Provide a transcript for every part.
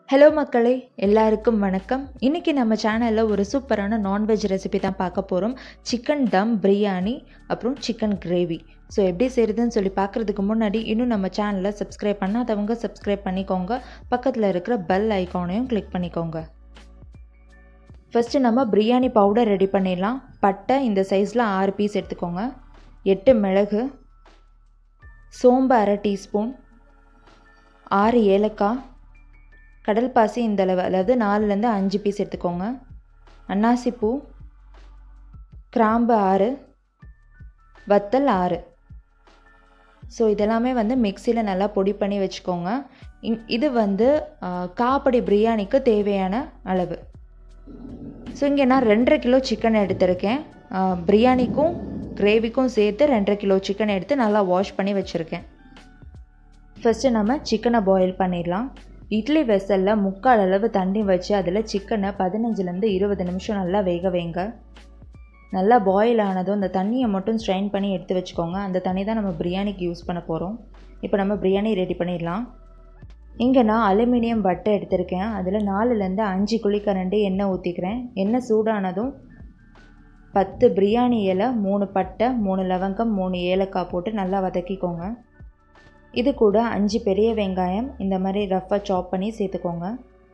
hello மக்களே எல்லாருக்கும் வணக்கம் இன்றைக்கி நம்ம சேனலில் ஒரு சூப்பரான நான்வெஜ் ரெசிபி தான் பார்க்க போகிறோம் சிக்கன் தம் பிரியாணி அப்புறம் சிக்கன் கிரேவி ஸோ எப்படி செய்கிறதுன்னு சொல்லி பார்க்குறதுக்கு முன்னாடி இன்னும் நம்ம சேனலை சப்ஸ்கிரைப் பண்ணாதவங்க சப்ஸ்கிரைப் பண்ணிக்கோங்க பக்கத்தில் இருக்கிற பெல் ஐக்கானையும் கிளிக் பண்ணிக்கோங்க ஃபஸ்ட்டு நம்ம பிரியாணி பவுடர் ரெடி பண்ணிடலாம் பட்டை இந்த சைஸில் ஆறு பீஸ் எடுத்துக்கோங்க எட்டு மிளகு சோம்பு அரை டீஸ்பூன் ஆறு ஏலக்காய் கடல் பாசி இந்த அளவு அதாவது நாலுலேருந்து அஞ்சு பீஸ் எடுத்துக்கோங்க அன்னாசிப்பூ கிராம்பு ஆறு வத்தல் ஆறு ஸோ இதெல்லாமே வந்து மிக்சியில் நல்லா பொடி பண்ணி வச்சுக்கோங்க இது வந்து காப்படி பிரியாணிக்கு தேவையான அளவு ஸோ இங்கே நான் ரெண்டரை கிலோ சிக்கன் எடுத்திருக்கேன் பிரியாணிக்கும் கிரேவிக்கும் சேர்த்து ரெண்டரை கிலோ சிக்கன் எடுத்து நல்லா வாஷ் பண்ணி வச்சுருக்கேன் ஃபஸ்ட்டு நம்ம சிக்கனை பாயில் பண்ணிடலாம் இட்லி வெசலில் முக்கால் அளவு தண்ணி வச்சு அதில் சிக்கனை பதினஞ்சுலேருந்து இருபது நிமிஷம் நல்லா வேக வைங்க நல்லா பாயில் ஆனதும் அந்த தண்ணியை மட்டும் ஸ்ட்ரெயின் பண்ணி எடுத்து வச்சுக்கோங்க அந்த தண்ணி தான் நம்ம பிரியாணிக்கு யூஸ் பண்ண போகிறோம் இப்போ நம்ம பிரியாணி ரெடி பண்ணிடலாம் இங்கே நான் அலுமினியம் வட்டை எடுத்திருக்கேன் அதில் நாலுலேருந்து அஞ்சு குழிக்கரண்டி எண்ணெய் ஊற்றிக்கிறேன் எண்ணெய் சூடானதும் பத்து பிரியாணி இலை மூணு பட்டை மூணு லவங்கம் மூணு ஏலக்காய் போட்டு நல்லா வதக்கிக்கோங்க இது கூட அஞ்சு பெரிய வெங்காயம் இந்த மாதிரி ரஃப்பாக சாப் பண்ணி சேர்த்துக்கோங்க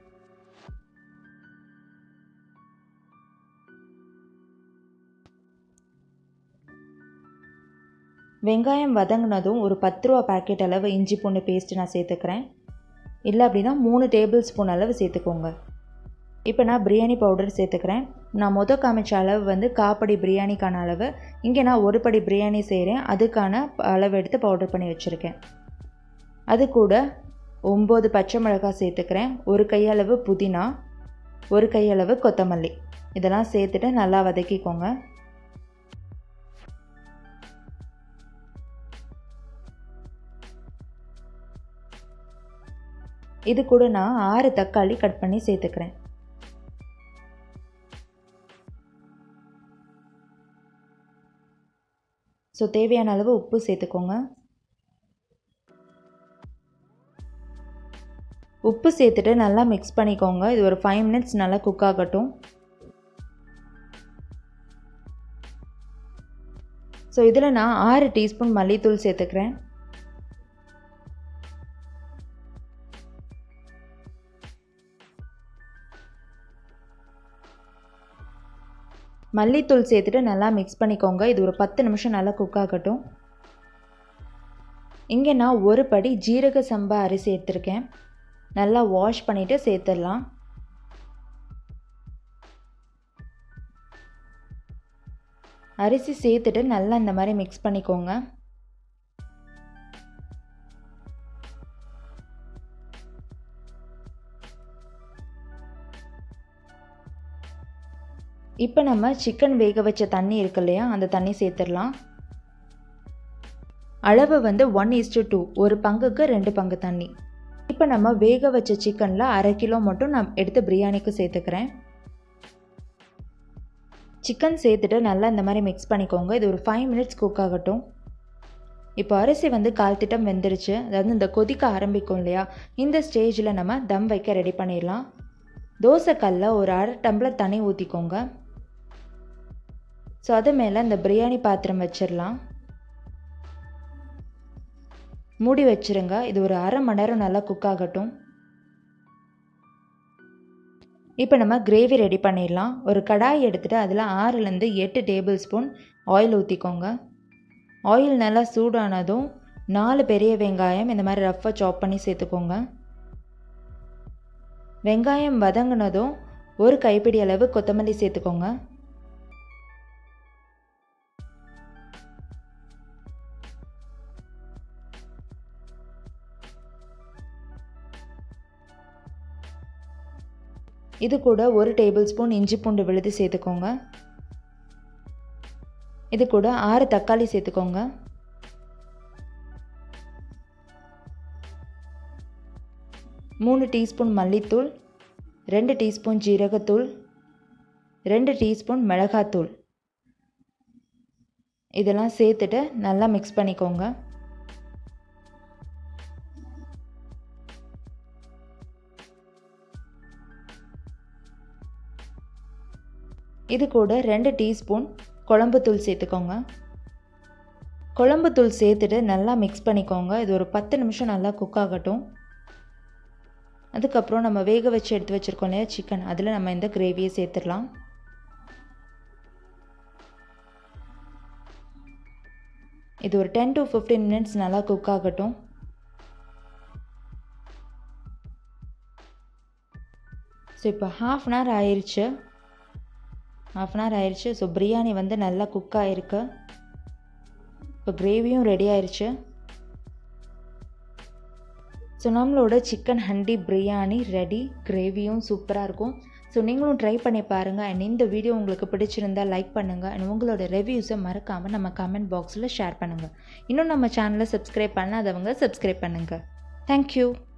வெங்காயம் வதங்கினதும் ஒரு பத்து ரூபா பேக்கெட் அளவு இஞ்சி பூண்டு பேஸ்ட்டு நான் சேர்த்துக்கிறேன் இல்லை அப்படின்னா மூணு டேபிள் ஸ்பூன் அளவு சேர்த்துக்கோங்க இப்போ நான் பிரியாணி பவுடர் சேர்த்துக்கிறேன் நான் மொதல் காமிச்ச அளவு வந்து காப்படி பிரியாணிக்கான அளவு இங்கே நான் ஒரு படி பிரியாணி செய்கிறேன் அதுக்கான அளவு எடுத்து பவுடர் பண்ணி வச்சுருக்கேன் அது கூட ஒம்பது பச்சை மிளகாய் சேர்த்துக்கிறேன் ஒரு கையளவு புதினா ஒரு கையளவு கொத்தமல்லி இதெல்லாம் சேர்த்துட்டு நல்லா வதக்கிக்கோங்க இது கூட நான் ஆறு தக்காளி கட் பண்ணி சேர்த்துக்கிறேன் ஸோ தேவையான அளவு உப்பு சேர்த்துக்கோங்க உப்பு சேர்த்துட்டு நல்லா மிக்ஸ் பண்ணிக்கோங்க இது ஒரு ஃபைவ் மினிட்ஸ் நல்லா குக் ஆகட்டும் ஸோ இதில் நான் ஆறு டீஸ்பூன் மல்லித்தூள் சேர்த்துக்கிறேன் மல்லித்தூள் சேர்த்துட்டு நல்லா மிக்ஸ் பண்ணிக்கோங்க இது ஒரு பத்து நிமிஷம் நல்லா குக் ஆகட்டும் இங்கே நான் ஒரு படி ஜீரக சம்பா அரிசி எடுத்திருக்கேன் நல்லா வாஷ் பண்ணிவிட்டு சேர்த்துடலாம் அரிசி சேர்த்துட்டு நல்லா இந்த மாதிரி மிக்ஸ் பண்ணிக்கோங்க இப்போ நம்ம சிக்கன் வேக வச்ச தண்ணி இருக்கு இல்லையா அந்த தண்ணி சேர்த்துடலாம் அளவு வந்து ஒன் இஸ்டு டூ ஒரு பங்குக்கு ரெண்டு பங்கு தண்ணி இப்போ நம்ம வேக வச்ச சிக்கனில் அரை கிலோ மட்டும் நான் எடுத்து பிரியாணிக்கு சேர்த்துக்கிறேன் சிக்கன் சேர்த்துட்டு நல்லா இந்த மாதிரி மிக்ஸ் பண்ணிக்கோங்க இது ஒரு ஃபைவ் மினிட்ஸ் குக் ஆகட்டும் இப்போ அரிசி வந்து கால் திட்டம் வெந்துருச்சு அதாவது இந்த கொதிக்க ஆரம்பிக்கும் இல்லையா இந்த ஸ்டேஜில் நம்ம தம் வைக்க ரெடி பண்ணிடலாம் தோசைக்கல்லில் ஒரு அரை டம்ளர் தண்ணி ஊற்றிக்கோங்க ஸோ அது மேலே இந்த பிரியாணி பாத்திரம் வச்சிடலாம் மூடி வச்சுருங்க இது ஒரு அரை மணி நேரம் நல்லா குக் ஆகட்டும் இப்போ நம்ம கிரேவி ரெடி பண்ணிடலாம் ஒரு கடாய் எடுத்துகிட்டு அதில் ஆறுலேருந்து எட்டு டேபிள் ஸ்பூன் ஆயில் ஊற்றிக்கோங்க ஆயில் நல்லா சூடானதும் நாலு பெரிய வெங்காயம் இந்த மாதிரி ரஃப்பாக சாப் பண்ணி சேர்த்துக்கோங்க வெங்காயம் வதங்கினதும் ஒரு கைப்பிடி அளவு கொத்தமல்லி சேர்த்துக்கோங்க இது கூட ஒரு டேபிள் ஸ்பூன் இஞ்சி பூண்டு விழுது சேர்த்துக்கோங்க இது கூட ஆறு தக்காளி சேர்த்துக்கோங்க மூணு டீஸ்பூன் மல்லித்தூள் ரெண்டு டீஸ்பூன் ஜீரகத்தூள் ரெண்டு டீஸ்பூன் மிளகாத்தூள் இதெல்லாம் சேர்த்துட்டு நல்லா மிக்ஸ் பண்ணிக்கோங்க இது கூட ரெண்டு டீஸ்பூன் குழம்புத்தூள் சேர்த்துக்கோங்க குழம்புத்தூள் சேர்த்துட்டு நல்லா மிக்ஸ் பண்ணிக்கோங்க இது ஒரு பத்து நிமிஷம் நல்லா குக் ஆகட்டும் அதுக்கப்புறம் நம்ம வேக வச்சு எடுத்து வச்சுருக்கோம் இல்லையா சிக்கன் அதில் நம்ம இந்த கிரேவியை சேர்த்துடலாம் இது ஒரு டென் டு ஃபிஃப்டீன் மினிட்ஸ் நல்லா குக் ஆகட்டும் ஸோ இப்போ ஹாஃப் அன் ஹவர் ஆயிடுச்சு ஹாஃப் அன் ஹவர் ஆயிடுச்சு ஸோ பிரியாணி வந்து நல்லா குக் ஆகிருக்கு இப்போ கிரேவியும் ரெடி ஆயிடுச்சு ஸோ நம்மளோட சிக்கன் ஹண்டி பிரியாணி ரெடி கிரேவியும் சூப்பராக இருக்கும் ஸோ நீங்களும் ட்ரை பண்ணி பாருங்கள் அண்ட் இந்த வீடியோ உங்களுக்கு பிடிச்சிருந்தால் லைக் பண்ணுங்கள் அண்ட் உங்களோட ரிவ்யூஸை மறக்காமல் நம்ம கமெண்ட் பாக்ஸில் ஷேர் பண்ணுங்கள் இன்னும் நம்ம சேனலை சப்ஸ்கிரைப் பண்ணாதவங்க சப்ஸ்கிரைப் பண்ணுங்கள் தேங்க்யூ